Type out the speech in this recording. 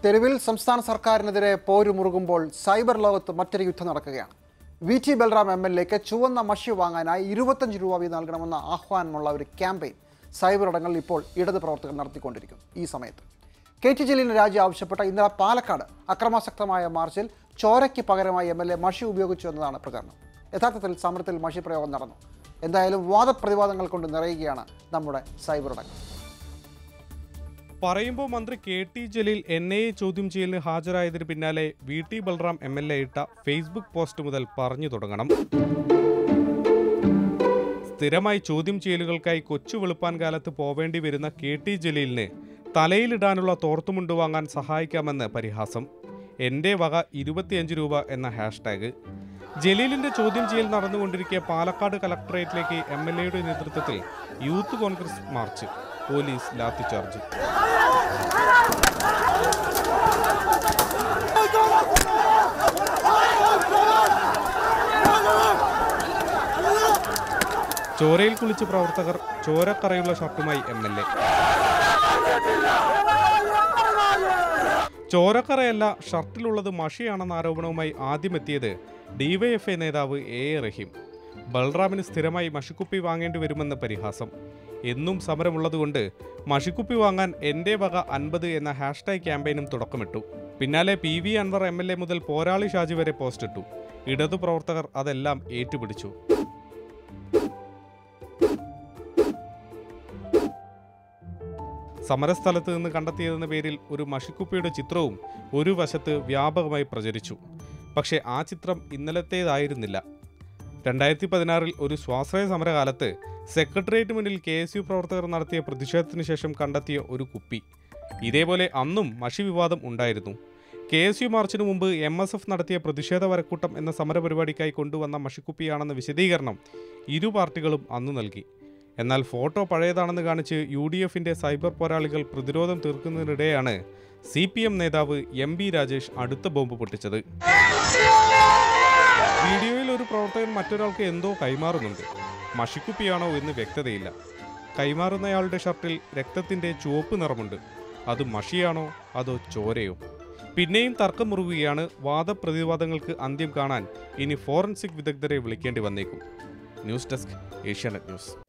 തെരുവിൽ സംസ്ഥാന സർക്കാരിനെതിരെ പോരുമുറുകുമ്പോൾ സൈബർ ലോകത്ത് മറ്റൊരു യുദ്ധം നടക്കുകയാണ് V T Balram M L എക്ക് ചുവന്ന മഷി വാങ്ങാനായി ഇരുപത്തഞ്ച് രൂപ വീതം നൽകണമെന്ന ആഹ്വാനമുള്ള ഒരു ക്യാമ്പയിൻ സൈബർ ഇടങ്ങളിൽ ഇപ്പോൾ ഇടത് പ്രവർത്തകർ നടത്തിക്കൊണ്ടിരിക്കുന്നു ഈ സമയത്ത് കെ ടി ജലീലിന് രാജി ആവശ്യപ്പെട്ട ഇന്നലെ പാലക്കാട് അക്രമാസക്തമായ മാർച്ചിൽ ചോരയ്ക്ക് പകരമായി എം എൽ എ മഷി ഉപയോഗിച്ചു എന്നതാണ് പ്രചരണം യഥാർത്ഥത്തിൽ സമരത്തിൽ മഷി പ്രയോഗം നടന്നു എന്തായാലും വാദപ്രതിവാദങ്ങൾ കൊണ്ട് നിറയുകയാണ് നമ്മുടെ സൈബർ ഇടങ്ങൾ പറയുമ്പോൾ മന്ത്രി K T Jaleel N I A ചോദ്യം ചെയ്യലിന് ഹാജരായതിന് പിന്നാലെ V T Balram M L A ഇട്ട ഫേസ്ബുക്ക് പോസ്റ്റ് മുതൽ പറഞ്ഞു തുടങ്ങണം സ്ഥിരമായി ചോദ്യം ചെയ്യലുകൾക്കായി കൊച്ചു വെളുപ്പാൻ കാലത്ത് പോവേണ്ടി വരുന്ന കെ ടി ജലീലിന് തലയിലിടാനുള്ള തോർത്തുമുണ്ട് വാങ്ങാൻ സഹായിക്കാമെന്ന് പരിഹാസം എൻ്റെ വക ഇരുപത്തിയഞ്ച് രൂപ എന്ന ഹാഷ്ടാഗ് ജലീലിന്റെ ചോദ്യം ചെയ്യൽ നടന്നുകൊണ്ടിരിക്കെ പാലക്കാട് കലക്ടറേറ്റിലേക്ക് എം എൽ എയുടെ നേതൃത്വത്തിൽ youth Congress march police lathi charge ചോരയിൽ കുളിച്ച പ്രവർത്തകർ ചോരക്കറയുള്ള ഷർട്ടുമായി എം എൽ എ ചോരക്കറയല്ല ഷർട്ടിലുള്ളത് മഷിയാണെന്ന ആരോപണവുമായി ആദ്യമെത്തിയത് ഡിവൈഎഫ്ഐ നേതാവ് എ എ റഹീം ബൽറാമിന് സ്ഥിരമായി മഷിക്കുപ്പി വാങ്ങേണ്ടി വരുമെന്ന് പരിഹാസം എന്നും സമരമുള്ളതുകൊണ്ട് മഷിക്കുപ്പി വാങ്ങാൻ എൻ്റെ വക അൻപത് എന്ന ഹാഷ്ടാഗ് ക്യാമ്പയിനും തുടക്കമിട്ടു പിന്നാലെ P V Anvar M L A മുതൽ പോരാളി ഷാജി വരെ പോസ്റ്റിട്ടു ഇടതു പ്രവർത്തകർ അതെല്ലാം ഏറ്റുപിടിച്ചു സമരസ്ഥലത്ത് നിന്ന് കണ്ടെത്തിയതെന്ന പേരിൽ ഒരു മഷിക്കുപ്പിയുടെ ചിത്രവും ഒരു വശത്ത് വ്യാപകമായി പ്രചരിച്ചു പക്ഷേ ആ ചിത്രം ഇന്നലത്തേതായിരുന്നില്ല രണ്ടായിരത്തി പതിനാറിൽ ഒരു സ്വാശ്രയ സമരകാലത്ത് സെക്രട്ടേറിയറ്റ് മുന്നിൽ കെ എസ് യു പ്രവർത്തകർ നടത്തിയ പ്രതിഷേധത്തിന് ശേഷം കണ്ടെത്തിയ ഒരു കുപ്പി ഇതേപോലെ അന്നും മഷി വിവാദം ഉണ്ടായിരുന്നു കെ എസ് യു മാർച്ചിന് മുമ്പ് എം എസ് എഫ് നടത്തിയ പ്രതിഷേധ വരക്കൂട്ടം എന്ന സമരപരിപാടിക്കായി കൊണ്ടുവന്ന മഷിക്കുപ്പിയാണെന്ന വിശദീകരണം ഇരു പാർട്ടികളും അന്ന് നൽകി എന്നാൽ ഫോട്ടോ പഴയതാണെന്ന് കാണിച്ച് യു ഡി എഫിന്റെ സൈബർ പോരാളികൾ പ്രതിരോധം തീർക്കുന്നതിനിടെയാണ് സി പി എം നേതാവ് എം ബി രാജേഷ് അടുത്ത ബോംബ് പൊട്ടിച്ചത് വീഡിയോയിൽ ഒരു പ്രവർത്തകൻ മറ്റൊരാൾക്ക് എന്തോ കൈമാറുന്നുണ്ട് മഷിക്കുപ്പിയാണോ എന്ന് വ്യക്തതയില്ല കൈമാറുന്നയാളുടെ ഷർട്ടിൽ രക്തത്തിന്റെ ചുവപ്പ് നിറമുണ്ട് അത് മഷിയാണോ അതോ ചോരയോ പിന്നെയും തർക്കം മുറുകുകയാണ് വാദപ്രതിവാദങ്ങൾക്ക് അന്ത്യം കാണാൻ ഇനി ഫോറൻസിക് വിദഗ്ധരെ വിളിക്കേണ്ടി വന്നേക്കും ന്യൂസ് ഡെസ്ക് ഏഷ്യാനെറ്റ് ന്യൂസ്